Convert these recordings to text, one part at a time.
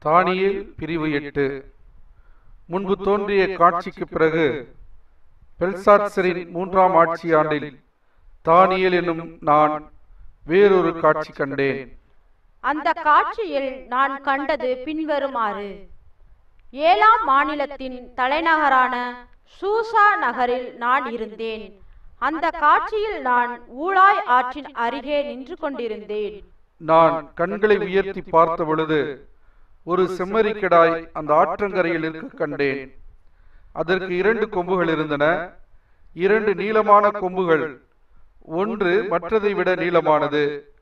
தானியேல் பிரிவு எட்டு முன்பு தோன்றிய காட்சிக்கு பிறகு பெல்சாட்சரின் மூன்றாம் ஆட்சி ஆண்டில் தானியேல் என்னும் நான் வேறொரு காட்சி கண்டேன் அந்த காட்சியில் நான் கண்டது பின்வருமாறு ஏழாம் மாநிலத்தின் தலைநகரான சூசா நகரில் நான் இருந்தேன் அந்த காட்சியில் நான் ஊழாய் ஆற்றின் அருகே நின்று கொண்டிருந்தேன் நான் கண்களை உயர்த்தி பார்த்த பொழுது ஒரு செம்மறிக்கடாய் அந்த ஆற்றங்கரையில் இருக்க கண்டேன் அதற்கு இரண்டு கொம்புகள் இருந்தன இரண்டு நீளமான கொம்புகள் ஒன்று மற்றதை விட நீளமானது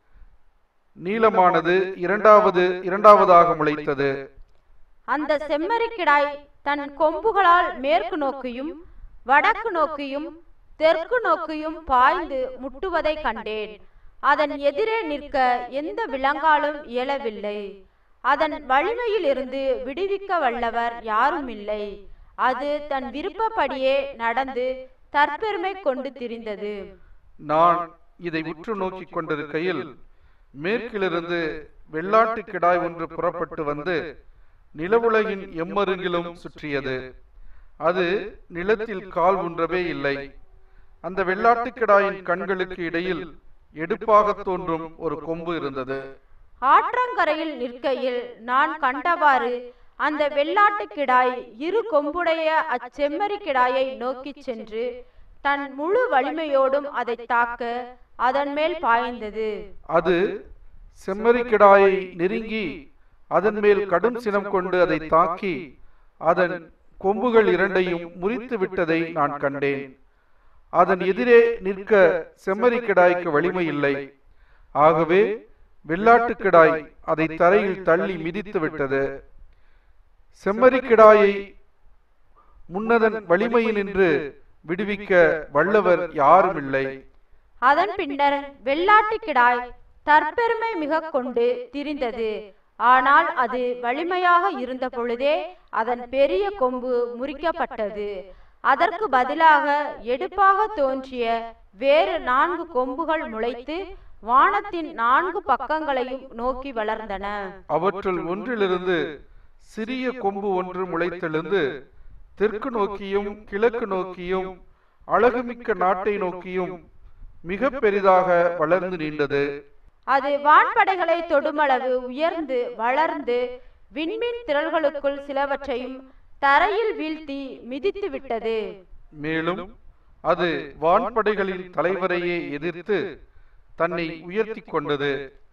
நீளமானது இரண்டாவது இரண்டாவதாக முளைத்தது அந்த செம்மறிக்கிடாய் தன் கொம்புகளால் மேற்கு நோக்கியும் வடக்கு நோக்கியும் தெற்கு நோக்கியும் பாய்ந்து முட்டுவதை கண்டேன் அதன் எதிரே நிற்க எந்த விலங்காலும் இயலவில்லை அதன் வலிமையில் இருந்து விடுவிக்க வல்லவர் யாரும் இல்லை அது தன் விருப்பப்படியே நடந்து தற்பெருமை கொண்டு திரிந்தது நான் இதை உற்று நோக்கிக் கொண்டிருக்கையில் மேற்கிலிருந்து வெள்ளாட்டு கிடாய் ஒன்று புறப்பட்டு வந்து நிலவுலகின் எம்மருங்கிலும் சுற்றியது அது நிலத்தில் கால் ஊன்றவே இல்லை அந்த வெள்ளாட்டு கிடாயின் கண்களுக்கு இடையில் எடுப்பாக தோன்றும் ஒரு கொம்பு இருந்தது ஆற்றங்கரையில் நிற்கையில் நான் கண்டவாறு அந்த வெள்ளாட்டு கிடாய் இரு கொம்புடைய அச்செம்மறி கிடாயை நோக்கிச் சென்று தன் முழு வலிமையோடும் அதை தாக்க அதன் மேல் பாய்ந்தது அது செம்மறி கிடாயை நெருங்கி அதன் மேல் கடும் சினம் கொண்டு அதை தாக்கி அதன் கொம்புகள் இரண்டையும் முறித்து விட்டதை நான் கண்டேன் அதன் எதிரே நிற்க செம்மறி கிடாய்க்கு வலிமை இல்லை ஆகவே வெள்ளாட்டு கிடாய் அதை தரையில் தள்ளி மிதித்து விட்டது செம்மறி கிடாயை முன்னதன் வலிமையினின்று விடுவிக்க வல்லவர் யாரும் இல்லை அதன் பின்னர் வெள்ளாட்டு கிடாய் தற்பெருமை மிக கொண்டு திரிந்தது ஆனால் அது வலிமையாக இருந்த பொழுதே அதன் பெரிய கொம்பு முறிக்கப்பட்டது அதற்கு பதிலாக எடுப்பாக தோன்றிய வேறு நான்கு கொம்புகள் முளைத்து வானத்தின் நான்கு பக்கங்களையும் நோக்கி வளர்ந்தன அவற்றுள் ஒன்றிலிருந்து சிறிய கொம்பு ஒன்று முளைத்தெழுந்து தெற்கு நோக்கியும் கிழக்கு நோக்கியும் அழகுமிக்க நாட்டை நோக்கியும் மிக பெரிதாக வளர்ந்து நீண்டது அது வான்படைகளை தொடுமளவு உயர்ந்து வளர்ந்து விண்மீன் திரள்களுக்குள் சிலவற்றையும் தரையில் வீழ்த்தி மிதித்து விட்டது மேலும் அது வான்படைகளின் தலைவரையே எதிர்த்து தன்னை உயர்த்தி கொண்டது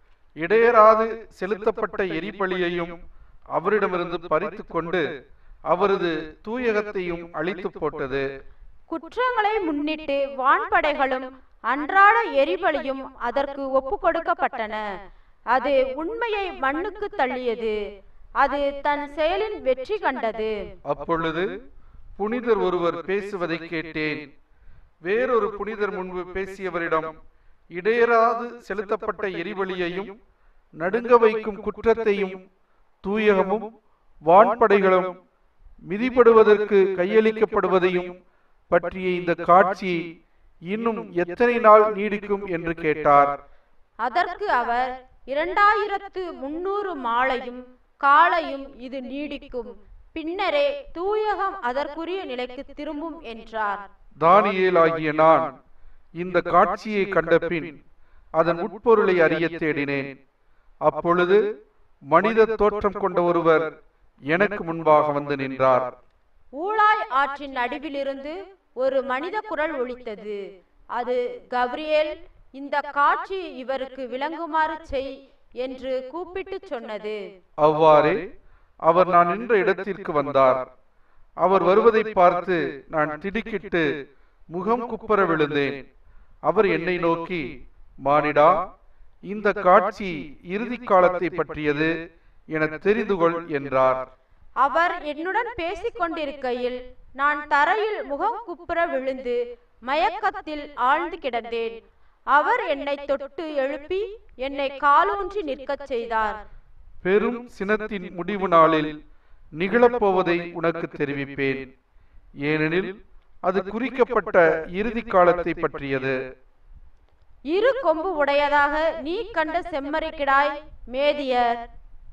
இடையராது செலுத்தப்பட்ட எரிபலியையும் அவரிடமிருந்து பறித்து கொண்டு அவரது தூயகத்தையும் அழித்து போட்டது குற்றங்களை முன்னிட்டு வான்படைகளும் அன்றாட எரிபலியும் அதற்கு ஒப்பு கொடுக்கப்பட்டன அது உண்மையை மண்ணுக்கு தள்ளியது அது தன் செயலின் வெற்றி கண்டது அப்பொழுது புனிதர் ஒருவர் பேசுவதை கேட்டேன் வேறொரு புனிதர் முன்பு பேசியவரிடம் இடையராது செலுத்தப்பட்ட எரிபலியையும் நடுங்க வைக்கும் குற்றத்தையும் தூயகமும் வான்படைகளும் மிதிப்படுவதற்கு கையளிக்கப்படுவதையும் பற்றிய இந்த காட்சி இன்னும் எத்தனை நாள் நீடிக்கும் என்று கேட்டார் அதற்கு அவர் இரண்டாயிரத்து முன்னூறு மாலையும் காலையும் இது நீடிக்கும் பின்னரே தூயகம் அதற்குரிய நிலைக்கு திரும்பும் என்றார் தானியேல் ஆகிய நான் இந்த காட்சியை கண்ட பின் அதன் உட்பொருளை அறிய தேடினேன் அப்பொழுது மனித தோற்றம் கொண்ட ஒருவர் எனக்கு முன்பாக வந்து நின்றார் ஊழாய் ஆற்றின் நடுவிலிருந்து ஒரு மனித குரல் ஒலித்தது அது கப்ரியேல் இந்த காட்சி இவருக்கு விளங்குமாறு செய் என்று கூப்பிட்டு சொன்னது அவ்வாறே அவர் நான் நின்ற இடத்திற்கு வந்தார் அவர் வருவதை பார்த்து நான் திடுக்கிட்டு முகம் குப்புற விழுந்தேன் அவர் என்னை நோக்கி மானிடா இந்த காட்சி இறுதி காலத்தை பற்றியது என தெரிந்து கொள் என்றார் அவர் என்னுடன் பேசிக் கொண்டிருக்கையில் நான் தரையில் முகம் குப்புற விழுந்து மயக்கத்தில் ஆழ்ந்து கிடந்தேன் அவர் என்னை தொட்டு எழுப்பி என்னை காலூன்றி நிற்கச் செய்தார் பெரும் சினத்தின் முடிவு நாளில் நிகழப்போவதை உனக்கு தெரிவிப்பேன் ஏனெனில் அது குறிக்கப்பட்ட இறுதி காலத்தை பற்றியது இரு கொம்பு உடையதாக நீ கண்ட செம்மறிக்கிடாய் மேதியர்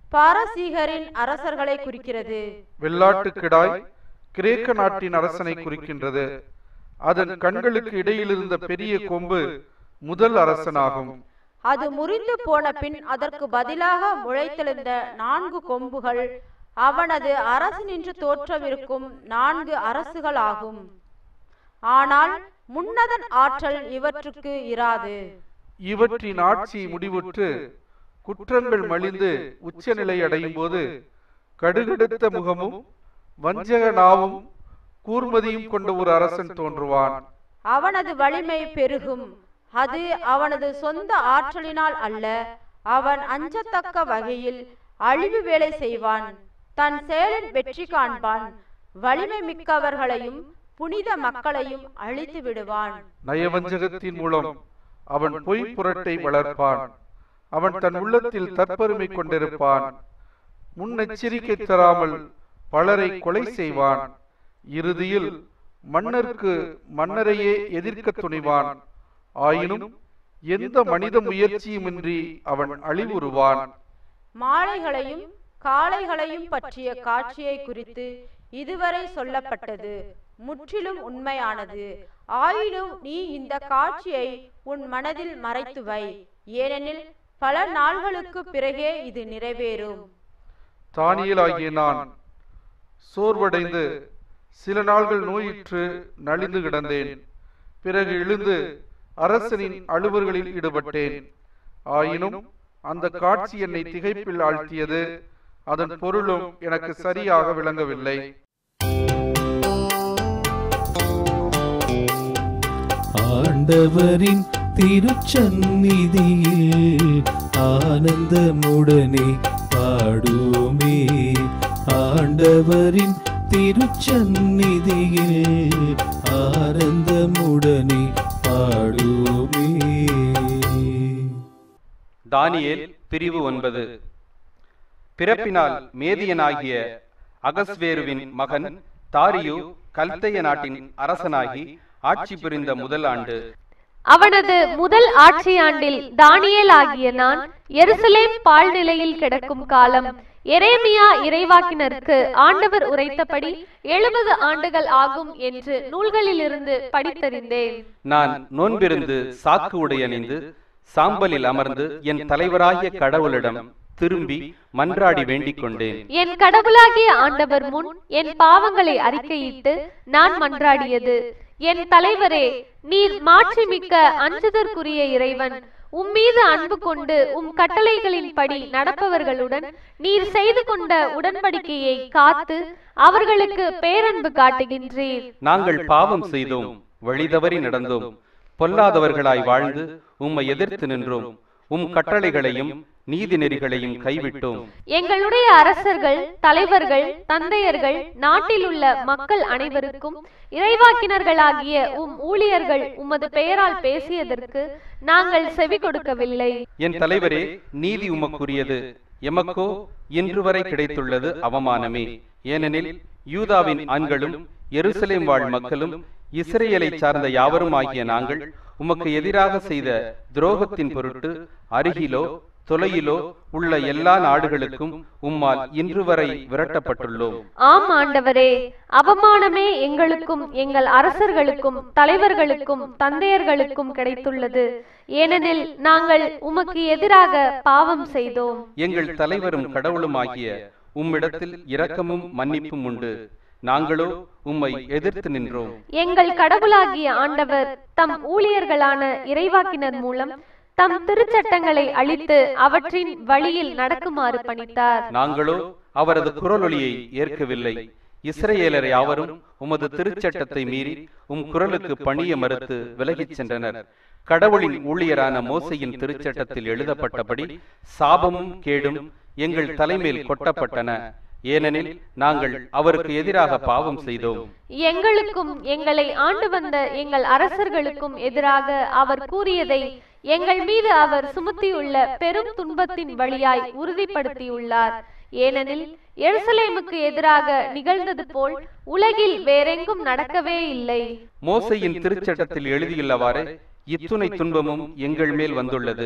பாரசீகரின் அரசர்களை குறிக்கிறது வெள்ளாட்டு கிடாய் கிரேக்க நாட்டின் அரசனை குறிக்கின்றது அதன் கண்களுக்கு இடையில் இருந்த பெரிய கொம்பு முதல் அரசனாகும் அது முறிந்து போன பின் அதற்கு பதிலாக முளைத்தெழுந்த நான்கு கொம்புகள் அவனது அரசு நின்று தோற்றவிருக்கும் நான்கு அரசுகள் ஆகும் ஆனால் முன்னதன் ஆற்றல் இவற்றுக்கு இராது இவற்றின் ஆட்சி முடிவுற்று குற்றங்கள் மலிந்து உச்சநிலை அடையும் போது கடுகெடுத்த முகமும் வஞ்சக நாவும் கூர்மதியும் கொண்ட ஒரு அரசன் தோன்றுவான் அவனது வலிமை பெருகும் அது அவனது சொந்த ஆற்றலினால் அல்ல அவன் அஞ்சத்தக்க வகையில் அழிவு வேலை செய்வான் தன் செயலில் வெற்றி காண்பான் வலிமை மிக்கவர்களையும் புனித மக்களையும் அழித்து விடுவான் நயவஞ்சகத்தின் மூலம் அவன் பொய் புரட்டை வளர்ப்பான் அவன் தன் உள்ளத்தில் தற்பெருமை கொண்டிருப்பான் முன்னெச்சரிக்கை தராமல் பலரை கொலை செய்வான் இறுதியில் மன்னருக்கு மன்னரையே எதிர்க்க துணிவான் ஆயினும் எந்த மனித முயற்சியுமின்றி அவன் அழிவுறுவான் மாலைகளையும் காளைகளையும் பற்றிய காட்சியை குறித்து இதுவரை சொல்லப்பட்டது முற்றிலும் உண்மையானது ஆயினும் நீ இந்த காட்சியை உன் மனதில் மறைத்து வை ஏனெனில் பல நாள்களுக்கு பிறகே இது நிறைவேறும் தானியலாகிய நான் சோர்வடைந்து சில நாள்கள் நோயுற்று நலிந்து கிடந்தேன் பிறகு எழுந்து அரசனின் அலுவல்களில் ஈடுபட்டேன் ஆயினும் அந்த காட்சி என்னை திகைப்பில் ஆழ்த்தியது அதன் பொருளும் எனக்கு சரியாக விளங்கவில்லை ஆண்டவரின் திருச்சந்நிதியில் ஆனந்தமுடனே பாடுமே ஆண்டவரின் திருச்சந்நிதியில் ஆனந்தமுடனே பாடுமே தானியேல் பிரிவு ஒன்பது பிறப்பினால் மேதியனாகிய அகஸ்வேருவின் மகன் தாரியு கல்தைய நாட்டின் அரசனாகி ஆட்சி புரிந்த முதல் ஆண்டு அவனது முதல் ஆட்சியாண்டில் தானியேல் ஆகிய நான் எருசலேம் பாழ்நிலையில் கிடக்கும் காலம் எரேமியா இறைவாக்கினருக்கு ஆண்டவர் உரைத்தபடி எழுபது ஆண்டுகள் ஆகும் என்று நூல்களிலிருந்து படித்தறிந்தேன் நான் நோன்பிருந்து சாக்கு உடை அணிந்து சாம்பலில் அமர்ந்து என் தலைவராகிய கடவுளிடம் திரும்பி மன்றாடி வேண்டிக் கொண்டேன் என் கடவுளாகிய ஆண்டவர் முன் என் பாவங்களை அறிக்கையிட்டு நான் மன்றாடியது என் தலைவரே நீர் மாட்சிமிக்க அஞ்சுதற்குரிய இறைவன் உம்மீது அன்பு கொண்டு உம் கட்டளைகளின்படி நடப்பவர்களுடன் நீர் செய்து கொண்ட உடன்படிக்கையை காத்து அவர்களுக்கு பேரன்பு காட்டுகின்றீர் நாங்கள் பாவம் செய்தோம் வழிதவறி நடந்தோம் பொல்லாதவர்களாய் வாழ்ந்து உம்மை எதிர்த்து நின்றோம் உம் கட்டளைகளையும் நீதி நெறிகளையும் கைவிட்டோம் எங்களுடைய அரசர்கள் தலைவர்கள் தந்தையர்கள் நாட்டில் உள்ள மக்கள் அனைவருக்கும் இறைவாக்கினர்களாகிய உம் ஊழியர்கள் உமது பெயரால் பேசியதற்கு நாங்கள் செவி கொடுக்கவில்லை என் தலைவரே நீதி உமக்குரியது எமக்கோ இன்று வரை கிடைத்துள்ளது அவமானமே ஏனெனில் யூதாவின் ஆண்களும் எருசலேம் வாழ் மக்களும் இஸ்ரேலை சார்ந்த யாவரும் ஆகிய நாங்கள் உமக்கு எதிராக செய்த துரோகத்தின் பொருட்டு அருகிலோ தொலையிலோ உள்ள எல்லா நாடுகளுக்கும் உம்மால் இன்று வரை விரட்டப்பட்டுள்ளோம் ஆம் ஆண்டவரே அவமானமே எங்களுக்கும் எங்கள் அரசர்களுக்கும் தலைவர்களுக்கும் தந்தையர்களுக்கும் கிடைத்துள்ளது ஏனெனில் நாங்கள் உமக்கு எதிராக பாவம் செய்தோம் எங்கள் தலைவரும் கடவுளுமாகிய உம்மிடத்தில் இரக்கமும் மன்னிப்பும் உண்டு நாங்களோ உம்மை எதிர்த்து நின்றோம் எங்கள் கடவுளாகிய ஆண்டவர் தம் ஊழியர்களான இறைவாக்கினர் மூலம் தம் திருச்சட்டங்களை அளித்து அவற்றின் வழியில் நடக்குமாறு பணித்தார் நாங்களோ அவரது குரலொலியை ஏற்கவில்லை இஸ்ரேலர் யாவரும் உமது திருச்சட்டத்தை மீறி உம் குரலுக்கு பணிய மறுத்து விலகிச் சென்றனர் கடவுளின் ஊழியரான மோசையின் திருச்சட்டத்தில் எழுதப்பட்டபடி சாபமும் கேடும் எங்கள் தலைமேல் கொட்டப்பட்டன ஏனெனில் நாங்கள் அவருக்கு எதிராக பாவம் செய்தோம் எங்களுக்கும் எங்களை ஆண்டு வந்த எங்கள் அரசர்களுக்கும் எதிராக அவர் கூறியதை எங்கள் மீது அவர் சுமத்தியுள்ள பெரும் துன்பத்தின் வழியாய் உறுதிப்படுத்தியுள்ளார் ஏனெனில் எருசலேமுக்கு எதிராக நிகழ்ந்தது போல் உலகில் வேறெங்கும் நடக்கவே இல்லை மோசையின் திருச்சட்டத்தில் எழுதியுள்ளவாறு இத்துணை துன்பமும் எங்கள் மேல் வந்துள்ளது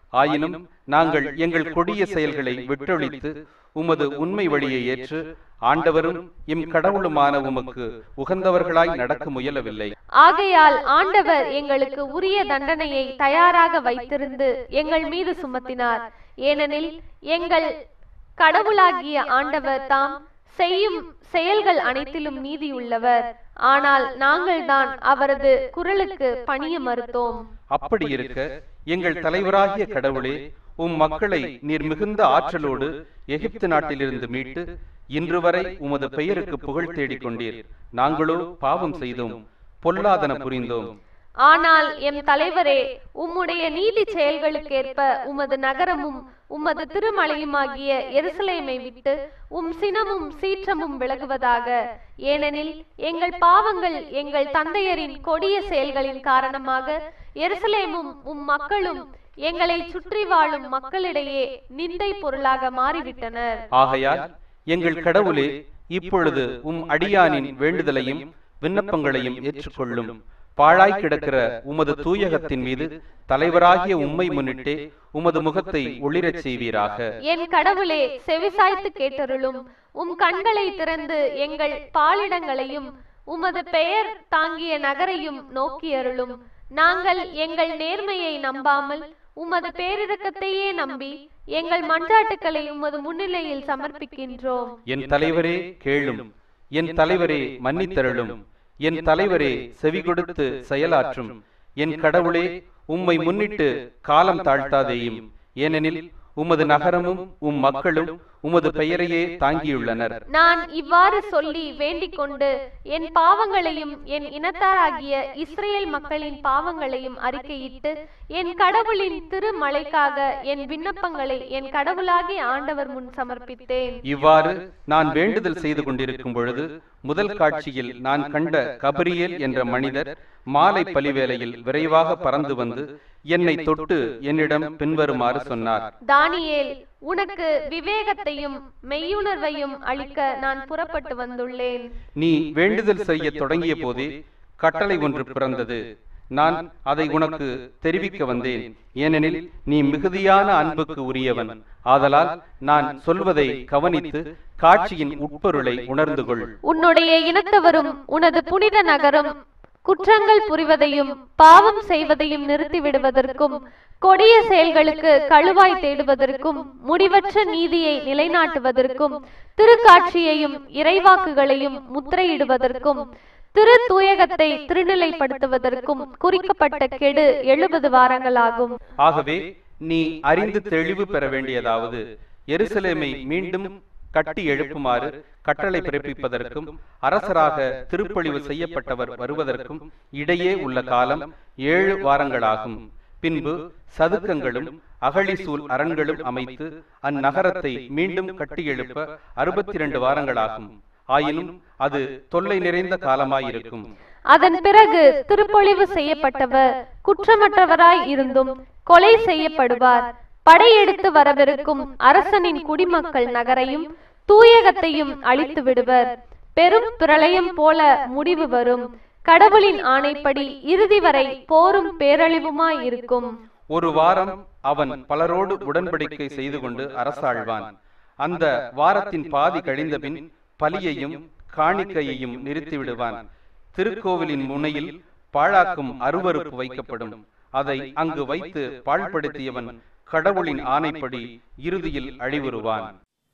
ஆயினும் நாங்கள் எங்கள் கொடிய செயல்களை விட்டொழித்து உமது உண்மை வழியை ஏற்று ஆண்டவரும் எம் கடவுளுமான உமக்கு உகந்தவர்களாய் நடக்க முயலவில்லை ஆகையால் ஆண்டவர் எங்களுக்கு உரிய தண்டனையை தயாராக வைத்திருந்து எங்கள் மீது சுமத்தினார் ஏனெனில் எங்கள் கடவுளாகிய ஆண்டவர் தாம் செய்யும் செயல்கள் அனைத்திலும் நீதியுள்ளவர் ஆனால் நாங்கள்தான் அவரது குரலுக்கு பணிய மறுத்தோம் அப்படி இருக்க எங்கள் தலைவராகிய கடவுளே உம் மக்களை நீர் மிகுந்த ஆற்றலோடு எகிப்து நாட்டிலிருந்து மீட்டு இன்று வரை உமது பெயருக்கு புகழ் தேடிக் கொண்டீர் நாங்களோ பாவம் செய்தோம் பொல்லாதன புரிந்தோம் ஆனால் எம் தலைவரே உம்முடைய நீதி செயல்களுக்கேற்ப உமது நகரமும் உமது திருமலையுமாகிய எருசலேமை விட்டு உம் சினமும் சீற்றமும் விலகுவதாக ஏனெனில் எங்கள் பாவங்கள் எங்கள் தந்தையரின் கொடிய செயல்களின் காரணமாக எருசலேமும் உம் மக்களும் எங்களை சுற்றி வாழும் மக்களிடையே நிந்தை பொருளாக மாறிவிட்டனர் ஆகையால் எங்கள் கடவுளே இப்பொழுது உம் அடியானின் வேண்டுதலையும் விண்ணப்பங்களையும் ஏற்றுக்கொள்ளும் பாழாய் கிடக்கிற உமது தூயகத்தின் மீது தலைவராகிய உம்மை முன்னிட்டே உமது முகத்தை ஒளிரச் செய்வீராக என் கடவுளே செவிசாய்த்து கேட்டருளும் உம் கண்களை திறந்து எங்கள் பாலிடங்களையும் உமது பெயர் தாங்கிய நகரையும் நோக்கி அருளும் நாங்கள் எங்கள் நேர்மையை நம்பாமல் உமது பேரிரக்கத்தையே நம்பி எங்கள் மன்றாட்டுக்களை உமது முன்னிலையில் சமர்ப்பிக்கின்றோம் என் தலைவரே கேளும் என் தலைவரே மன்னித்தருளும் என் தலைவரே செவி கொடுத்து செயலாற்றும் என் கடவுளே உம்மை முன்னிட்டு காலம் தாழ்த்தாதேயும் ஏனெனில் உமது நகரமும் உம் மக்களும் உமது பெயரையே தாங்கியுள்ளனர் நான் இவ்வாறு சொல்லி வேண்டிக் கொண்டு என் பாவங்களையும் என் இனத்தாராகிய இஸ்ரேல் மக்களின் பாவங்களையும் அறிக்கையிட்டு என் கடவுளின் திருமலைக்காக என் விண்ணப்பங்களை என் கடவுளாகிய ஆண்டவர் முன் சமர்ப்பித்தேன் இவ்வாறு நான் வேண்டுதல் செய்து கொண்டிருக்கும் பொழுது முதல் காட்சியில் நான் கண்ட கபரியேல் என்ற மனிதர் மாலை பலிவேளையில் விரைவாக பறந்து வந்து என்னை தொட்டு என்னிடம் பின்வருமாறு சொன்னார் தானியேல் உனக்கு விவேகத்தையும் மெய்யுணர்வையும் அளிக்க நான் புறப்பட்டு வந்துள்ளேன் நீ வேண்டுதல் செய்ய தொடங்கிய போதே கட்டளை ஒன்று பிறந்தது நான் அதை உனக்கு தெரிவிக்க வந்தேன் ஏனெனில் நீ மிகுதியான அன்புக்கு உரியவன் ஆதலால் நான் சொல்வதை கவனித்து காட்சியின் உட்பொருளை உணர்ந்து கொள் உன்னுடைய இனத்தவரும் உனது புனித நகரம் குற்றங்கள் புரிவதையும் பாவம் செய்வதையும் நிறுத்திவிடுவதற்கும் கொடிய செயல்களுக்கு கழுவாய் தேடுவதற்கும் முடிவற்ற நீதியை நிலைநாட்டுவதற்கும் திருக்காட்சியையும் இறைவாக்குகளையும் முத்திரையிடுவதற்கும் திரு தூயகத்தை திருநிலைப்படுத்துவதற்கும் குறிக்கப்பட்ட கெடு எழுபது வாரங்களாகும் ஆகவே நீ அறிந்து தெளிவு பெற வேண்டியதாவது எருசலேமை மீண்டும் கட்டி எழுப்புமாறு கட்டளை பிறப்பிப்பதற்கும் அரசராக திருப்பொழிவு செய்யப்பட்டவர் வருவதற்கும் இடையே உள்ள காலம் ஏழு வாரங்களாகும் பின்பு சதுக்கங்களும் அகழிசூல் அரண்களும் அமைத்து அந்நகரத்தை மீண்டும் கட்டி எழுப்ப அறுபத்தி இரண்டு வாரங்களாகும் ஆயினும் அது தொல்லை நிறைந்த காலமாயிருக்கும் அதன் பிறகு திருப்பொழிவு செய்யப்பட்டவர் குற்றமற்றவராய் இருந்தும் கொலை செய்யப்படுவார் படையெடுத்து வரவிருக்கும் அரசனின் குடிமக்கள் நகரையும் தூயகத்தையும் அழித்து விடுவர் பெரும் பிரளயம் போல முடிவு வரும் கடவுளின் ஆணைப்படி இறுதி வரை போரும் பேரழிவுமாய் இருக்கும் ஒரு வாரம் அவன் பலரோடு உடன்படிக்கை செய்து கொண்டு அரசாழ்வான் அந்த வாரத்தின் பாதி கழிந்தபின் பலியையும் காணிக்கையையும் நிறுத்திவிடுவான் திருக்கோவிலின் முனையில் பாழாக்கும் அருவருப்பு வைக்கப்படும் அதை அங்கு வைத்து பாழ்படுத்தியவன் கடவுளின் ஆணைப்படி இறுதியில் அழிவுறுவான்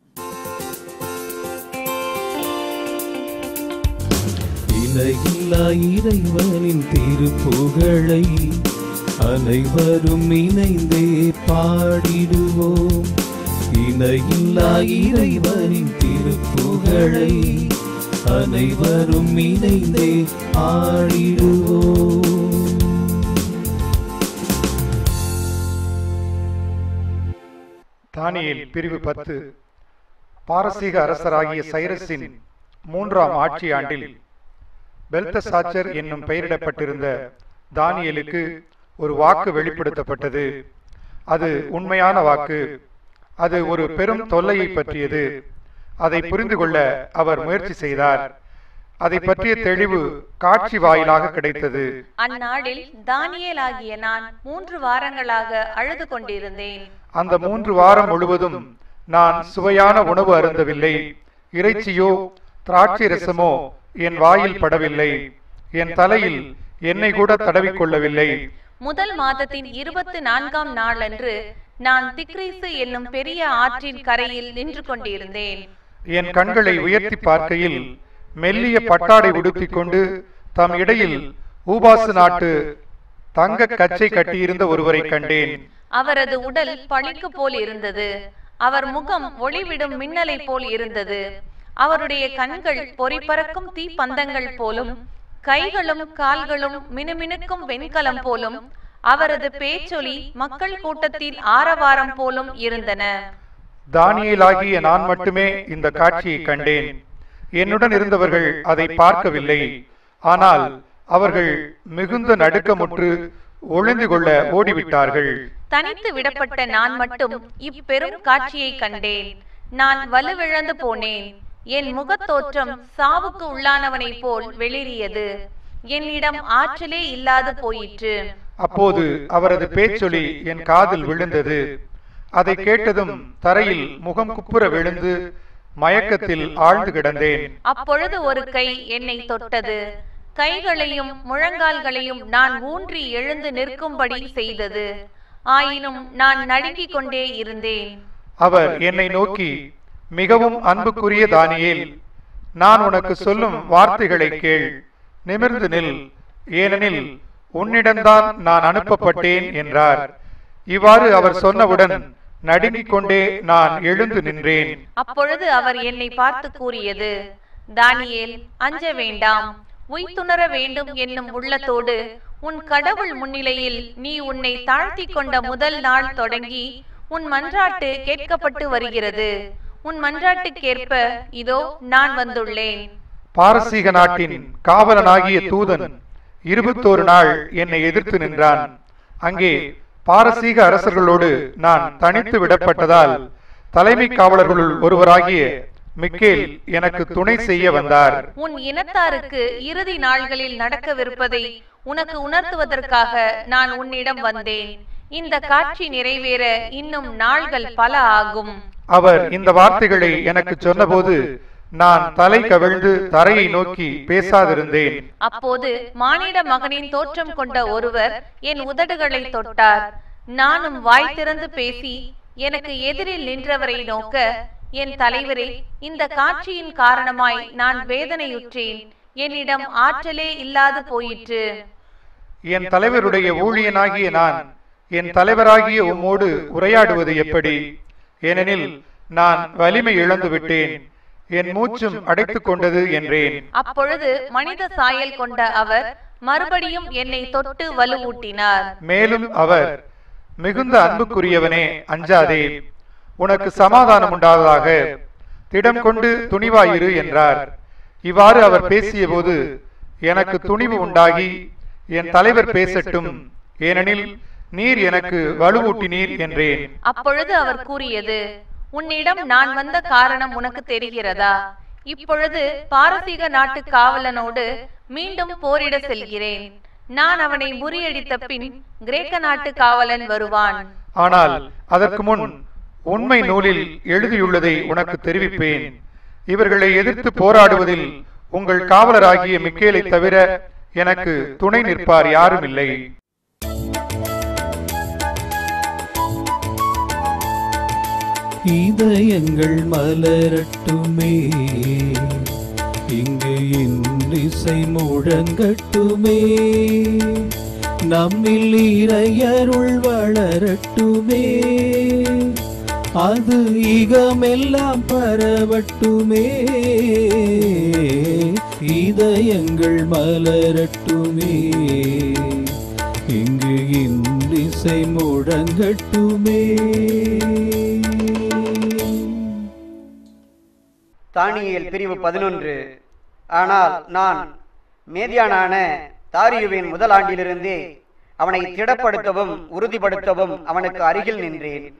இணையில்லா இறைவனின் திருப்புகழை அனைவரும் இணைந்தே பாடிடுவோம் இணையில்லா இறைவனின் திருப்புகழை அனைவரும் இணைந்தே பாடிடுவோம் தானியேல் பிரிவு பத்து பாரசீக அரசராகிய சைரஸின் மூன்றாம் ஆட்சி ஆண்டில் பெல்தசாச்சர் என்னும் பெயரிடப்பட்டிருந்த தானியேலுக்கு ஒரு வாக்கு வெளிப்படுத்தப்பட்டது அது உண்மையான வாக்கு அது ஒரு பெரும் தொல்லையை பற்றியது அதை புரிந்து கொள்ள அவர் முயற்சி செய்தார் அதை பற்றிய தெளிவு காட்சி வாயிலாக கிடைத்தது அந்நாளில் தானியேலாகிய நான் மூன்று வாரங்களாக அழுது கொண்டிருந்தேன் அந்த மூன்று வாரம் முழுவதும் நான் சுவையான உணவு அருந்தவில்லை இறைச்சியோ திராட்சை ரசமோ என் வாயில் படவில்லை என் தலையில் எண்ணெய் கூட தடவிக்கொள்ளவில்லை முதல் மாதத்தின் இருபத்து நான்காம் நாளன்று நான் திக்ரீசு என்னும் பெரிய ஆற்றின் கரையில் நின்று கொண்டிருந்தேன் என் கண்களை உயர்த்தி பார்க்கையில் மெல்லிய பட்டாடை உடுத்திக் கொண்டு தம் இடையில் ஊபாசு நாட்டு தங்க கச்சை கட்டியிருந்த ஒருவரை கண்டேன் அவரது உடல் பளிக்கு போல் இருந்தது அவர் முகம் ஒளிவிடும் மின்னலை போல் இருந்தது அவருடைய கண்கள் பொறிபறக்கும் தீப்பந்தங்கள் போலும் கைகளும் கால்களும் மினுமினுக்கும் வெண்கலம் போலும் அவரது பேச்சொலி மக்கள் கூட்டத்தின் ஆரவாரம் போலும் இருந்தன தானியேலாகிய நான் மட்டுமே இந்த காட்சியை கண்டேன் என்னுடன் இருந்தவர்கள் அதை பார்க்கவில்லை ஆனால் அவர்கள் மிகுந்த நடுக்கமுற்று ஒளிந்து கொள்ள ஓடிவிட்டார்கள் தனித்து விடப்பட்ட நான் மட்டும் இப்பெரும் காட்சியை கண்டேன் நான் வலுவிழந்து போனேன் என் முகத்தோற்றம் சாவுக்கு உள்ளானவனைப் போல் வெளிரியது என்னிடம் ஆற்றலே இல்லாது போயிற்று அப்போது அவரது பேச்சொலி என் காதில் விழுந்தது அதை கேட்டதும் தரையில் முகம் குப்புற விழுந்து மயக்கத்தில் ஆழ்ந்து கிடந்தேன் அப்பொழுது ஒரு கை என்னை தொட்டது கைகளையும் முழங்கால்களையும் நான் ஊன்றி எழுந்து நிற்கும்படி செய்தது ஆயினும் நான் நடுங்கிக் கொண்டே இருந்தேன் அவர் என்னை நோக்கி மிகவும் அன்புக்குரிய தானியேல் நான் உனக்கு சொல்லும் வார்த்தைகளை கேள் நிமிர்ந்து நில் ஏனெனில் உன்னிடம்தான் நான் அனுப்பப்பட்டேன் என்றார் இவ்வாறு அவர் சொன்னவுடன் நடுங்கிக் கொண்டே நான் எழுந்து நின்றேன் அப்பொழுது அவர் என்னை பார்த்து கூறியது தானியேல் அஞ்ச வேண்டாம் உய்த்துணர வேண்டும் என்னும் உள்ளத்தோடு உன் கடவுள் முன்னிலையில் நீ உன்னை தாழ்த்திக் கொண்ட முதல் நாள் தொடங்கி உன் மன்றாட்டு கேட்கப்பட்டு வருகிறது உன் மன்றாட்டுக்கேற்ப இதோ நான் வந்துள்ளேன் பாரசீக நாட்டின் காவலனாகிய தூதன் இருபத்தோரு நாள் என்னை எதிர்த்து நின்றான் அங்கே பாரசீக அரசர்களோடு நான் தனித்து விடப்பட்டதால் தலைமை காவலர்களுள் ஒருவராகிய மிக்கேல் எனக்கு துணை செய்ய வந்தார் உன் இனத்தாருக்கு இறுதி நாள்களில் நடக்கவிருப்பதை உனக்கு உணர்த்துவதற்காக நான் உன்னிடம் வந்தேன் இந்த காட்சி நிறைவேற இன்னும் நாள்கள் பல ஆகும் அவர் இந்த வார்த்தைகளை எனக்கு சொன்னபோது நான் தலை கவிழ்ந்து தரையை நோக்கி பேசாதிருந்தேன் அப்போது மானிட மகனின் தோற்றம் கொண்ட ஒருவர் என் உதடுகளை தொட்டார் நானும் வாய் திறந்து பேசி எனக்கு எதிரில் நின்றவரை நோக்க என் தலைவரே இந்த காட்சியின் காரணமாய் நான் வேதனையுற்றேன் என்னிடம் ஆற்றலே இல்லாது போயிற்று என் தலைவருடைய ஊழியனாகிய நான் என் தலைவராகிய உம்மோடு உரையாடுவது எப்படி ஏனெனில் நான் வலிமை இழந்து விட்டேன் என் மூச்சும் அடைத்துக் கொண்டது என்றேன் அப்பொழுது மனித சாயல் கொண்ட அவர் மறுபடியும் என்னை தொட்டு வலுவூட்டினார் மேலும் அவர் மிகுந்த அன்புக்குரியவனே அஞ்சாதே உனக்கு சமாதானம் உண்டாவதாக திடம் கொண்டு துணிவாயிரு என்றார் இவ்வாறு அவர் பேசியபோது எனக்கு துணிவு உண்டாகி என் தலைவர் பேசட்டும் ஏனெனில் நீர் எனக்கு வலுவூட்டினீர் என்றேன் அப்பொழுது அவர் கூறியது உன்னிடம் நான் வந்த காரணம் உனக்கு தெரிகிறதா இப்பொழுது பாரசீக நாட்டு காவலனோடு மீண்டும் போரிட செல்கிறேன் நான் அவனை முறியடித்த பின் கிரேக்க நாட்டு காவலன் வருவான் ஆனால் அதற்கு முன் உண்மை நூலில் எழுதியுள்ளதை உனக்கு தெரிவிப்பேன் இவர்களை எதிர்த்து போராடுவதில் உங்கள் காவலராகிய மிக்கேலை தவிர எனக்கு துணை நிற்பார் யாரும் இல்லை இதயங்கள் மலரட்டுமே இங்கு இசை முழங்கட்டுமே நம்மில் இறையருள் வளரட்டுமே அது ஈகமெல்லாம் பரவட்டுமே இதயங்கள் மலரட்டுமே இங்கு இசை முழங்கட்டுமே தானியேல் பிரிவு பதினொன்று ஆனால் நான் மேதியானான தாரியுவின் முதல் ஆண்டிலிருந்தே அவனை திடப்படுத்தவும் உறுதிப்படுத்தவும் அவனுக்கு அருகில் நின்றேன்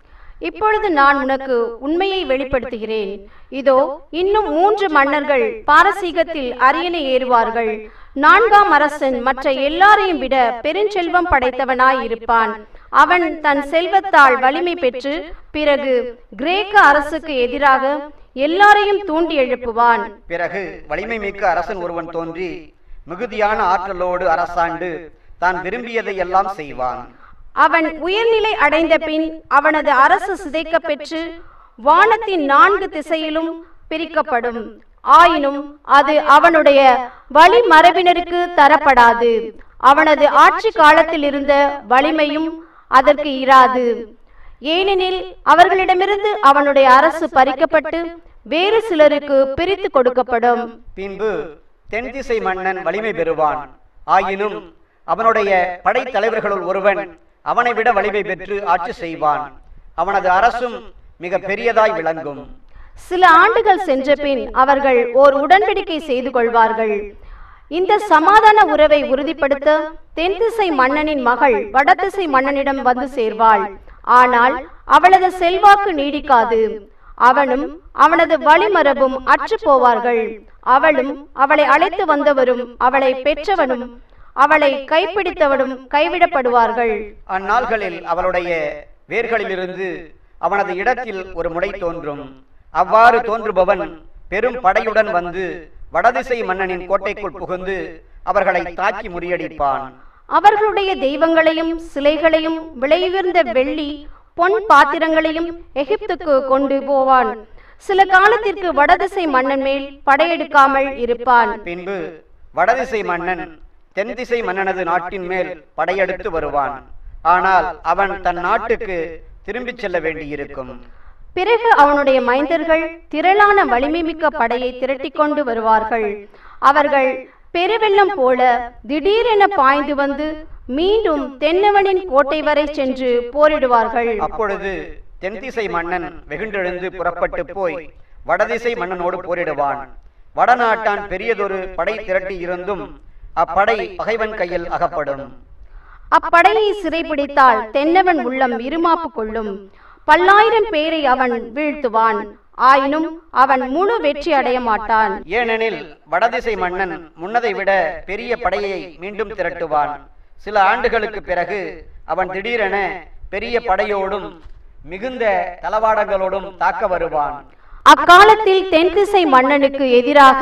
இப்பொழுது நான் உனக்கு உண்மையை வெளிப்படுத்துகிறேன் இதோ இன்னும் மூன்று மன்னர்கள் பாரசீகத்தில் அரியணை ஏறுவார்கள் நான்காம் அரசன் மற்ற எல்லாரையும் விட பெருஞ்செல்வம் படைத்தவனாய் இருப்பான் அவன் தன் செல்வத்தால் வலிமை பெற்று பிறகு கிரேக்க அரசுக்கு எதிராக எல்லாரையும் தூண்டி எழுப்புவான் பிறகு வலிமை மிக்க அரசன் ஒருவன் தோன்றி மிகுதியான ஆற்றலோடு அரசாண்டு தான் விரும்பியதை எல்லாம் செய்வான் அவன் உயர்நிலை அடைந்த பின் அவனது அரசு சிதைக்கப் பெற்று வானத்தின் நான்கு திசையிலும் பிரிக்கப்படும் ஆயினும் அது அவனுடைய வழிமரபினருக்கு தரப்படாது அவனது ஆட்சி காலத்தில் இருந்த வலிமையும் அதற்கு இராது ஏனெனில் அவர்களிடமிருந்து அவனுடைய அரசு பறிக்கப்பட்டு வேறு சிலருக்கு பிரித்து கொடுக்கப்படும் பின்பு தென் திசை மன்னன் வலிமை பெறுவான் ஆயினும் அவனுடைய படைத்தலைவர்களுள் ஒருவன் அவனை விட வலிமை பெற்று ஆட்சி செய்வான் அவனது அரசும் மிக பெரியதாய் விளங்கும் சில ஆண்டுகள் சென்ற பின் அவர்கள் ஓர் உடன்படிக்கை செய்து கொள்வார்கள் இந்த சமாதான உறவை உறுதிப்படுத்த தென்திசை மன்னனின் மகள் வடதிசை மன்னனிடம் வந்து சேர்வாள் ஆனால் அவளது செல்வாக்கு நீடிக்காது அவனும் அவனது வழிமரபும் அற்று போவார்கள் அவளும் அவளை அழைத்து வந்தவரும் அவளை பெற்றவனும் அவளை கைப்பிடித்தவனும் கைவிடப்படுவார்கள் அந்நாள்களில் அவளுடைய வேர்களிலிருந்து அவனது இடத்தில் ஒரு முடை தோன்றும் அவ்வாறு தோன்றுபவன் பெரும் படையுடன் வந்து வடதிசை மன்னனின் கோட்டைக்குள் புகுந்து அவர்களை தாக்கி முறியடிப்பான் அவர்களுடைய தெய்வங்களையும் சிலைகளையும் விலையுயர்ந்த வெள்ளி பொன் பாத்திரங்களையும் எகிப்துக்கு கொண்டு போவான் சில காலத்திற்கு வடதிசை மன்னன் மேல் படையெடுக்காமல் இருப்பான் பின்பு வடதிசை மன்னன் தென் திசை மன்னனது நாட்டின் மேல் படையெடுத்து வருவான் ஆனால் அவன் தன் நாட்டுக்கு திரும்பிச் செல்ல வேண்டியிருக்கும் பிறகு அவனுடைய மைந்தர்கள் திரளான வலிமை மிக்க படையை திரட்டிக் கொண்டு வருவார்கள் அவர்கள் பெருவெள்ளம் போல திடீரென பாய்ந்து வந்து மீண்டும் தென்னவனின் கோட்டை வரை சென்று போரிடுவார்கள் அப்பொழுது தென்திசை மன்னன் வெகுண்டெழுந்து புறப்பட்டு போய் வடதிசை மன்னனோடு போரிடுவான் வடநாட்டான் பெரியதொரு படை திரட்டி இருந்தும் அப்படை பகைவன் கையில் அகப்படும் அப்படையை சிறைபிடித்தால் தென்னவன் உள்ளம் இருமாப்பு கொள்ளும் பல்லாயிரம் பேரை அவன் வீழ்த்துவான் ஆயினும் அவன் முழு வெற்றி அடைய மாட்டான் ஏனெனில் வடதிசை மன்னன் முன்னதை விட பெரிய படையை மீண்டும் திரட்டுவான் சில ஆண்டுகளுக்கு பிறகு அவன் திடீரென பெரிய படையோடும் மிகுந்த தளவாடங்களோடும் தாக்க வருவான் அக்காலத்தில் தென்திசை மன்னனுக்கு எதிராக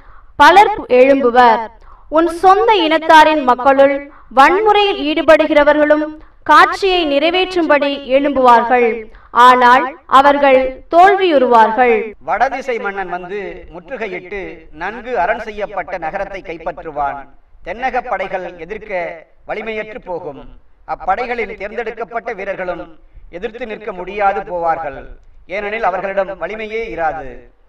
பலர் எழும்புவர் உன் சொந்த இனத்தாரின் மக்களுள் வன்முறையில் ஈடுபடுகிறவர்களும் காட்சியை நிறைவேற்றும்படி எழும்புவார்கள் ஆனால் அவர்கள் தோல்வியுறுவார்கள் வடதிசை மன்னன் வந்து முற்றுகையிட்டு நன்கு அரண் செய்யப்பட்ட நகரத்தை கைப்பற்றுவான் தென்னக படைகள் எதிர்க்க வலிமையற்று போகும் அப்படைகளின் தேர்ந்தெடுக்கப்பட்ட வீரர்களும் எதிர்த்து நிற்க முடியாது போவார்கள் ஏனெனில் அவர்களிடம் வலிமையே இராது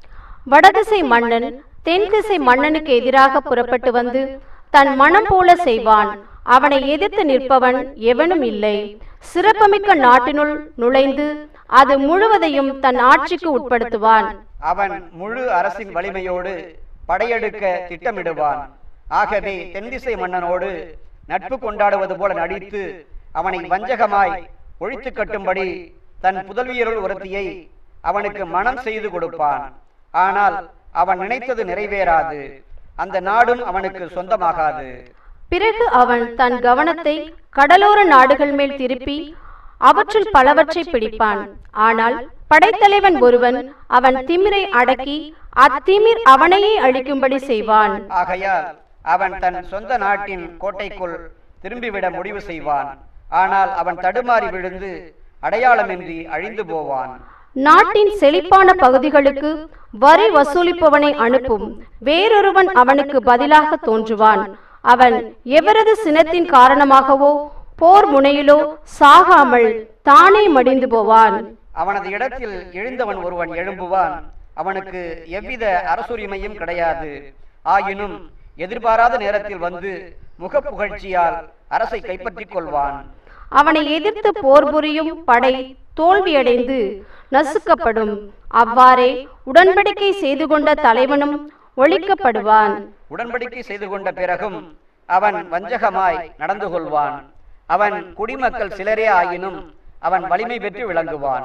வடதிசை மன்னன் தென் திசை மன்னனுக்கு எதிராக புறப்பட்டு வந்து தன் மனம் போல செய்வான் அவனை எதிர்த்து நிற்பவன் எவனும் இல்லை சிறப்புமிக்க நாட்டினுள் நுழைந்து அது முழுவதையும் தன் ஆட்சிக்கு உட்படுத்துவான் அவன் முழு அரசின் வலிமையோடு படையெடுக்க திட்டமிடுவான் ஆகவே தென்திசை மன்னனோடு நட்பு கொண்டாடுவது போல நடித்து அவனை வஞ்சகமாய் ஒழித்து கட்டும்படி தன் புதல்வியருள் ஒருத்தியை அவனுக்கு மனம் செய்து கொடுப்பான் ஆனால் அவன் நினைத்தது நிறைவேறாது அந்த நாடும் அவனுக்கு சொந்தமாகாது பிறகு அவன் தன் கவனத்தை கடலோர நாடுகள் மேல் திருப்பி அவற்றுள் பலவற்றை பிடிப்பான் ஆனால் படைத்தலைவன் ஒருவன் அவன் திமிரை அடக்கி அத்திமிர் அவனையே அழிக்கும்படி செய்வான் ஆகையால் அவன் தன் சொந்த நாட்டின் கோட்டைக்குள் திரும்பிவிட முடிவு செய்வான் ஆனால் அவன் தடுமாறி விழுந்து அடையாளமின்றி அழிந்து போவான் நாட்டின் செழிப்பான பகுதிகளுக்கு வரி வசூலிப்பவனை அனுப்பும் வேறொருவன் அவனுக்கு பதிலாக தோன்றுவான் அவன் எவரது சினத்தின் காரணமாகவோ போர் முனையிலோ சாகாமல் தானே மடிந்து போவான் அவனது இடத்தில் எழுந்தவன் ஒருவன் எழும்புவான் அவனுக்கு எவ்வித அரசுரிமையும் கிடையாது ஆயினும் எதிர்பாராத நேரத்தில் வந்து முகப்புகழ்ச்சியால் அரசை கைப்பற்றிக் கொள்வான் அவனை எதிர்த்து போர் புரியும் படை தோல்வியடைந்து நசுக்கப்படும் அவ்வாறே உடன்படிக்கை செய்து கொண்ட தலைவனும் ஒழிக்கப்படுவான் உடன்படிக்கை செய்து கொண்ட பிறகும் அவன் வஞ்சகமாய் நடந்து கொள்வான் அவன் குடிமக்கள் சிலரே ஆயினும் அவன் வலிமை பெற்று விளங்குவான்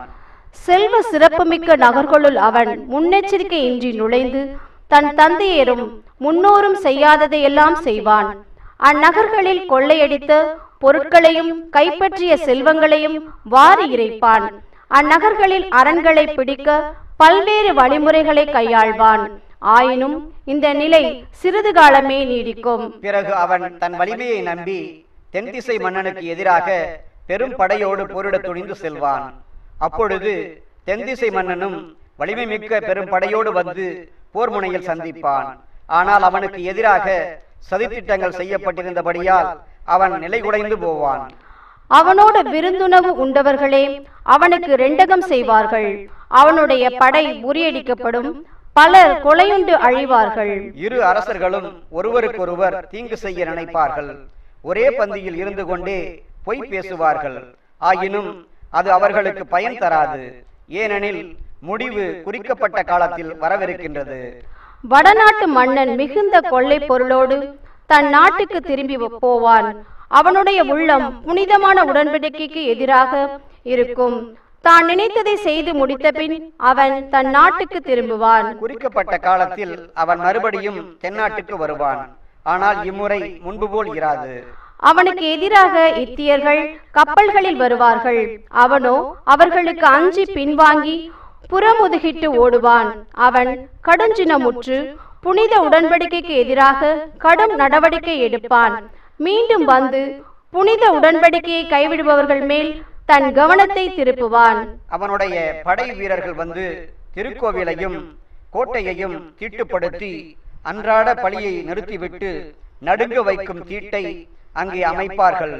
செல்வ சிறப்புமிக்க நகர்களுள் அவன் முன்னெச்சரிக்கையின்றி நுழைந்து தன் தந்தையரும் முன்னோரும் செய்யாததையெல்லாம் செய்வான் அந்நகர்களில் கொள்ளையடித்த பொருட்களையும் கைப்பற்றிய செல்வங்களையும் வாரி இறைப்பான் அந்நகர்களில் அரண்களை பிடிக்க பல்வேறு வழிமுறைகளை கையாள்வான் ஆயினும் இந்த நிலை சிறிது காலமே நீடிக்கும் பிறகு அவன் தன் வலிமையை நம்பி தென் திசை மன்னனுக்கு எதிராக பெரும் படையோடு போரிட துணிந்து செல்வான் அப்பொழுது தென் திசை மன்னனும் வலிமை மிக்க பெரும் படையோடு வந்து போர் முனையில் சந்திப்பான் ஆனால் அவனுக்கு எதிராக சதித்திட்டங்கள் செய்யப்பட்டிருந்தபடியால் அவன் நிலைகுலைந்து போவான் அவனோடு விருந்துணவு உண்டவர்களே அவனுக்கு ரெண்டகம் செய்வார்கள் அவனுடைய படை முறியடிக்கப்படும் பலர் கொலையுண்டு அழிவார்கள் இரு அரசர்களும் ஒருவருக்கொருவர் தீங்கு செய்ய நினைப்பார்கள் ஒரே பந்தியில் இருந்து கொண்டே பொய் பேசுவார்கள் ஆயினும் அது அவர்களுக்கு பயன் தராது ஏனெனில் முடிவு குறிக்கப்பட்ட காலத்தில் வரவிருக்கின்றது வடநாட்டு மன்னன் மிகுந்த கொள்ளை பொருளோடு தன் நாட்டுக்கு திரும்பி போவான் அவனுடைய உள்ளம் புனிதமான உடன்படிக்கைக்கு எதிராக இருக்கும் தான் நினைத்ததை செய்து முடித்த பின் அவன் தன் நாட்டுக்கு திரும்புவான் குறிக்கப்பட்ட காலத்தில் அவன் மறுபடியும் தென்னாட்டுக்கு வருவான் ஆனால் இம்முறை முன்பு போல் இராது அவனுக்கு எதிராக இத்தியர்கள் கப்பல்களில் வருவார்கள் அவனோ அவர்களுக்கு அஞ்சி பின்வாங்கி புறமுதுகிட்டு ஓடுவான் அவன் கடுஞ்சினமுற்று புனித உடன்படிக்கைக்கு எதிராக கடும் நடவடிக்கை எடுப்பான் மீண்டும் வந்து புனித உடன்படிக்கையை கைவிடுபவர்கள் மேல் தன் கவனத்தை திருப்புவான் அவனுடைய படை வீரர்கள் வந்து திருக்கோவிலையும் கோட்டையையும் தீட்டுப்படுத்தி அன்றாட பலியை நிறுத்திவிட்டு நடுங்க வைக்கும் தீட்டை அங்கே அமைப்பார்கள்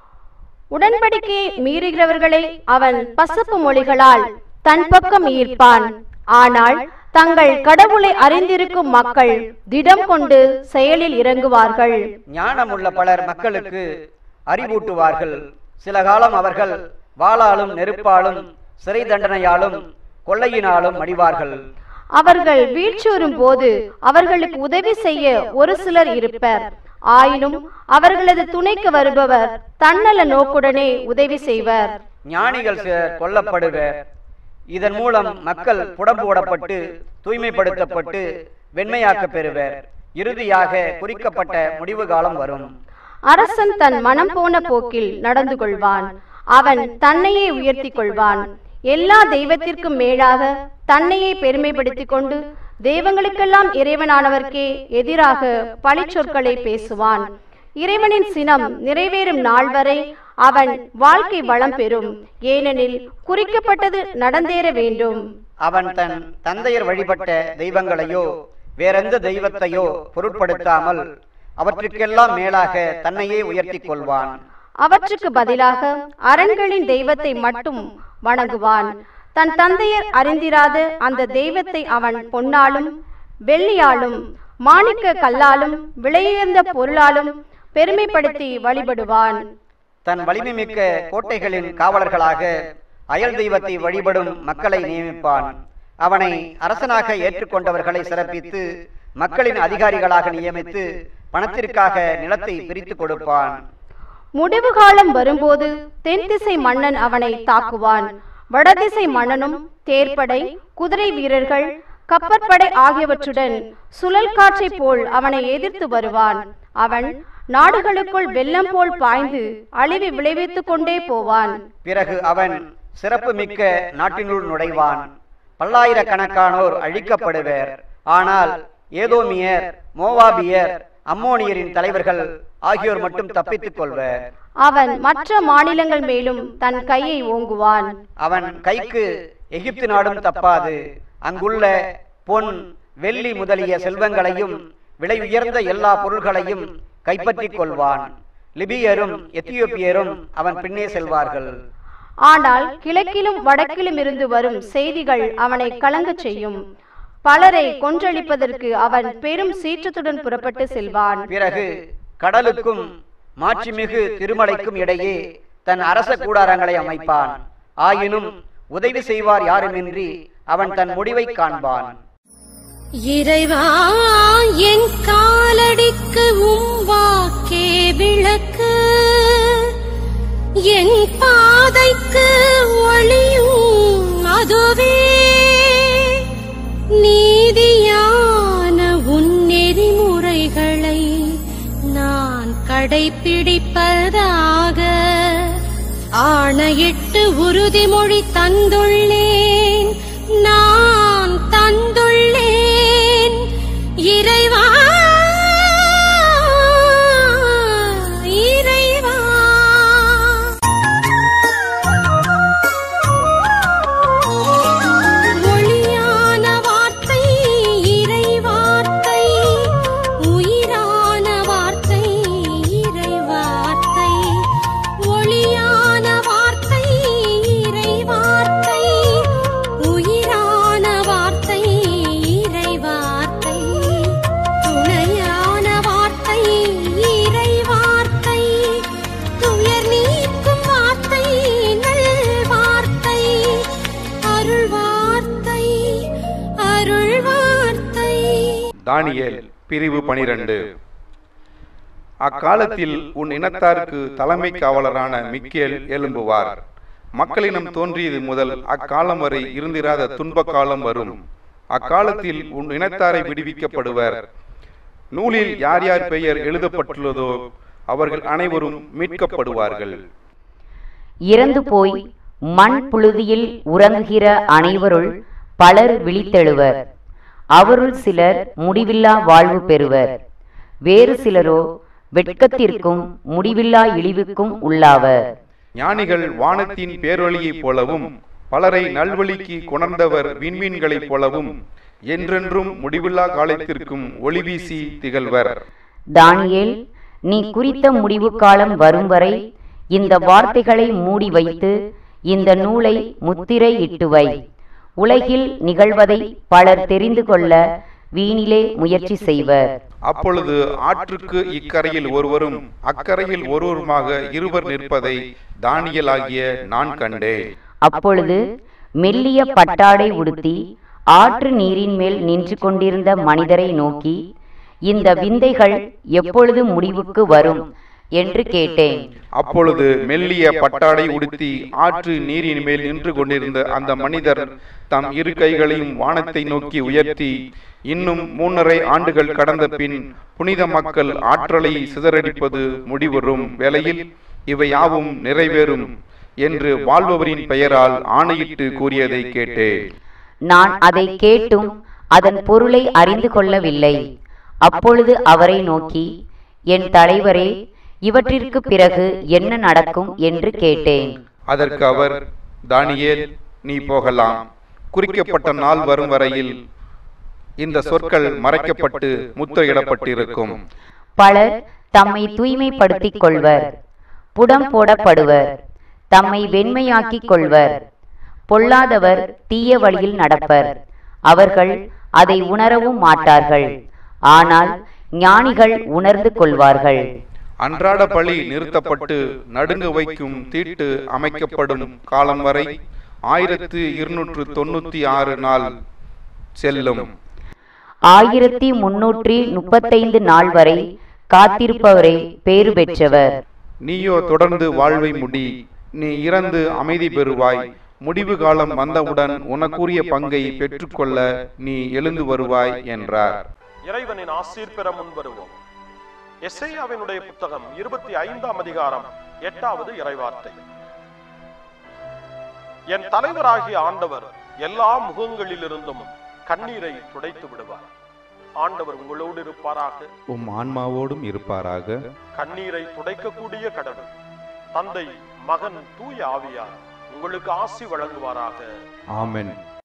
உடன்படிக்கையை மீறுகிறவர்களை அவன் பசப்பு மொழிகளால் தன் பக்கம் ஈர்ப்பான் ஆனால் தங்கள் கடவுளை அறிந்திருக்கும் மக்கள் திடம் கொண்டு செயலில் இறங்குவார்கள் ஞானமுள்ள பலர் மக்களுக்கு அறிவூட்டுவார்கள் சில காலம் அவர்கள் வாளாலும் நெருப்பாலும் சிறை தண்டனையாலும் கொள்ளையினாலும் மடிவார்கள் அவர்கள் வீழ்ச்சியுறும் போது அவர்களுக்கு உதவி செய்ய ஒரு சிலர் இருப்பர் ஆயினும் அவர்களது துணைக்கு வருபவர் தன்னல நோக்குடனே உதவி செய்வர் ஞானிகள் சிலர் கொல்லப்படுவர் இதன் மூலம் மக்கள் புடம்போடப்பட்டு தூய்மைப்படுத்தப்பட்டு வெண்மையாக்க பெறுவர் இறுதியாக குறிக்கப்பட்ட முடிவு காலம் வரும் அரசன் தன் மனம் போன போக்கில் நடந்து கொள்வான் அவன் தன்னையே உயர்த்தி கொள்வான் எல்லா தெய்வத்திற்கும் மேலாக தன்னையே பெருமைப்படுத்திக் கொண்டு தெய்வங்களுக்கெல்லாம் இறைவனானவர்க்கே எதிராக பழிச்சொற்களை பேசுவான் இறைவனின் சினம் நிறைவேறும் நாள் வரை அவன் வாழ்க்கை வளம் பெறும் ஏனெனில் குறிக்கப்பட்டது நடந்தேற வேண்டும் அவன் தன் தந்தையர் வழிபட்ட தெய்வங்களையோ வேறெந்த தெய்வத்தையோ பொருட்படுத்தாமல் அவற்றுக்கெல்லாம் மேலாக தன்னையே உயர்த்திக் கொள்வான் அவற்றுக்கு பதிலாக அரண்களின் தெய்வத்தை மட்டும் வணங்குவான் தன் தந்தையர் அறிந்திராத அந்த தெய்வத்தை அவன் பொன்னாலும் வெள்ளியாலும் மாணிக்க கல்லாலும் விலையுயர்ந்த பொருளாலும் பெருமைப்படுத்தி வழிபடுவான் தன் வலிமை மிக்க கோட்டைகளின் காவலர்களாக அயல் தெய்வத்தை வழிபடும் மக்களை நியமிப்பான் அவனை அரசனாக ஏற்றுக்கொண்டவர்களை சிறப்பித்து மக்களின் அதிகாரிகளாக நியமித்து பணத்திற்காக நிலத்தை பிரித்து கொடுப்பான் முடிவு காலம் வரும்போது தென் திசை மன்னன் அவனை தாக்குவான் வடதிசை மன்னனும் தேர்ப்படை குதிரை வீரர்கள் கப்பற்படை ஆகியவற்றுடன் சுழல் காற்றைப் போல் அவனை எதிர்த்து வருவான் அவன் நாடுகளுக்குள் வெள்ளம் போல் பாய்ந்து அழிவு விளைவித்துக் கொண்டே போவான் பிறகு அவன் சிறப்பு மிக்க நாட்டினுள் நுழைவான் பல்லாயிரக்கணக்கானோர் அழிக்கப்படுவர் ஆனால் ஏதோமியர் மோவாபியர் அம்மோனியரின் தலைவர்கள் ஆகியோர் மட்டும் தப்பித்துக் கொள்வர் அவன் மற்ற மாநிலங்கள் மேலும் தன் கையை ஓங்குவான் அவன் கைக்கு எகிப்து நாடும் தப்பாது அங்குள்ள பொன் வெள்ளி முதலிய செல்வங்களையும் விலை உயர்ந்த எல்லா பொருள்களையும் கைப்பற்றிக் கொள்வான் லிபியரும் எத்தியோப்பியரும் அவன் பின்னே செல்வார்கள் ஆனால் கிழக்கிலும் வடக்கிலும் இருந்து வரும் செய்திகள் அவனை கலங்கச் செய்யும் பலரை கொன்றளிப்பதற்கு அவன் பெரும் சீற்றத்துடன் புறப்பட்டு செல்வான் பிறகு கடலுக்கும் மாட்சிமிகு திருமலைக்கும் இடையே தன் அரச கூடாரங்களை அமைப்பான் ஆயினும் உதவி செய்வார் யாருமின்றி அவன் தன் முடிவை காண்பான் இறைவா என் காலடிக்கு உம் வாக்கே விளக்கு என் பாதைக்கு ஒளியும் அதுவே நீதியான உன் நெறிமுறைகளை நான் கடைப்பிடிப்பதாக ஆணையிட்டு உறுதிமொழி தந்துள்ளேன் நான் தந்துள்ளேன் இறைவா இறைவா ஒளியான வார்த்தை இறை வார்த்தை உயிரான வார்த்தை இறை வார்த்தை ஒளியான வார்த்தை இறை வார்த்தை உயிரான வார்த்தை இறை வார்த்தை துணையான வார்த்தை இறை வார்த்தை துயர் நீக்கும் வார்த்தை நல் வார்த்தை அருள் வார்த்தை அருள் வார்த்தை தானியேல் பிரிவு பனிரெண்டு அக்காலத்தில் உன் இனத்தாருக்கு தலைமை காவலரான மிக்கேல் எழும்புவார் மக்களினம் தோன்றியது முதல் அக்காலம் வரை இருந்திராத துன்ப காலம் வரும் அக்காலத்தில் உன் இனத்தாரை விடுவிக்கப்படுவர் நூலில் யார் யார் பெயர் எழுதப்பட்டுள்ளதோ அவர்கள் அனைவரும் மீட்கப்படுவார்கள் இறந்து போய் மண் புழுதியில் உறங்குகிற அனைவருள் பலர் விழித்தெழுவர் அவருள் சிலர் முடிவில்லா வாழ்வு பெறுவர் வேறு சிலரோ வெட்கத்திற்கும் முடிவில்லா இழிவுக்கும் உள்ளாவர் ஞானிகள் வானத்தின் பேரொளியைப் போலவும் பலரை நல்வழிக்கு கொணர்ந்தவர் விண்மீன்களைப் போலவும் என்றென்றும் முடிவில்லா காலத்திற்கும் ஒளி வீசி திகழ்வர் தானியேல் நீ குறித்த முடிவு காலம் வரும் வரை இந்த வார்த்தைகளை மூடி வைத்து இந்த நூலை முத்திரை இட்டு வை உலகில் நிகழ்வதை பலர் தெரிந்து கொள்ள வீணிலே முயற்சி செய்வர் அப்பொழுது ஆற்றுக்கு இக்கரையில் ஒருவரும் அக்கரையில் ஒருவருமாக இருவர் நிற்பதை தானியலாகிய நான் கண்டேன் அப்பொழுது மெல்லிய பட்டாடை உடுத்தி ஆற்று நீரின் மேல் நின்று கொண்டிருந்த மனிதரை நோக்கி இந்த விந்தைகள் எப்பொழுது முடிவுக்கு வரும் என்று கேட்டேன் அப்பொழுது மெல்லிய பட்டாடை உடுத்தி ஆற்று நீரின் மேல் நின்று கொண்டிருந்த அந்த மனிதர் தம் இரு கைகளையும் வானத்தை நோக்கி உயர்த்தி இன்னும் மூன்றரை ஆண்டுகள் கடந்த பின் புனித மக்கள் ஆற்றலை சிதறடிப்பது முடிவுறும் வேளையில் இவை யாவும் நிறைவேறும் என்று வாழ்பவரின் பெயரால் ஆணையிட்டு கூறியதை கேட்டேன் நான் அதை கேட்டும் அதன் பொருளை அறிந்து கொள்ளவில்லை அப்பொழுது அவரை நோக்கி என் தலைவரே இவற்றிற்கு பிறகு என்ன நடக்கும் என்று கேட்டேன் அதற்கு அவர் தானியேல் நீ போகலாம் குறிக்கப்பட்ட நாள் வரும் வரையில் இந்த சொற்கள் மறைக்கப்பட்டு முத்திரையிடப்பட்டிருக்கும் பலர் தம்மை தூய்மைப்படுத்திக் கொள்வர் புடம் போடப்படுவர் தம்மை வெண்மையாக்கிக் கொள்வர் பொல்லாதவர் தீய வழியில் நடப்பர் அவர்கள் அதை உணரவும் மாட்டார்கள் ஆனால் ஞானிகள் உணர்ந்து கொள்வார்கள் அன்றாட பழி நிறுத்தப்பட்டு நடுங்க வைக்கும் தீட்டு அமைக்கப்படும் காலம் வரை ஆயிரத்து இருநூற்று தொண்ணூத்தி ஆறு நாள் செல்லும் ஆயிரத்தி முன்னூற்றி முப்பத்தைந்து நாள் வரை காத்திருப்பவரே பேறு பெற்றவர் நீயோ தொடர்ந்து வாழ்வை முடி நீ இறந்து அமைதி பெறுவாய் முடிவு காலம் வந்தவுடன் உனக்குரிய பங்கை பெற்றுக்கொள்ள நீ எழுந்து வருவாய் என்றார் இறைவனின் ஆசீர் பெற முன்வருவோம் எஸ்ஐயாவினுடைய புத்தகம் இருபத்தி ஐந்தாம் அதிகாரம் எட்டாவது இறைவார்த்தை என் தலைவராகிய ஆண்டவர் எல்லா முகங்களிலிருந்தும் கண்ணீரை துடைத்து விடுவார் ஆண்டவர் உங்களோடு இருப்பாராக உம் ஆன்மாவோடும் இருப்பாராக கண்ணீரை துடைக்கக்கூடிய கடவுள் தந்தை மகன் தூய ஆவியார் உங்களுக்கு ஆசி வழங்குவாராக ஆமென்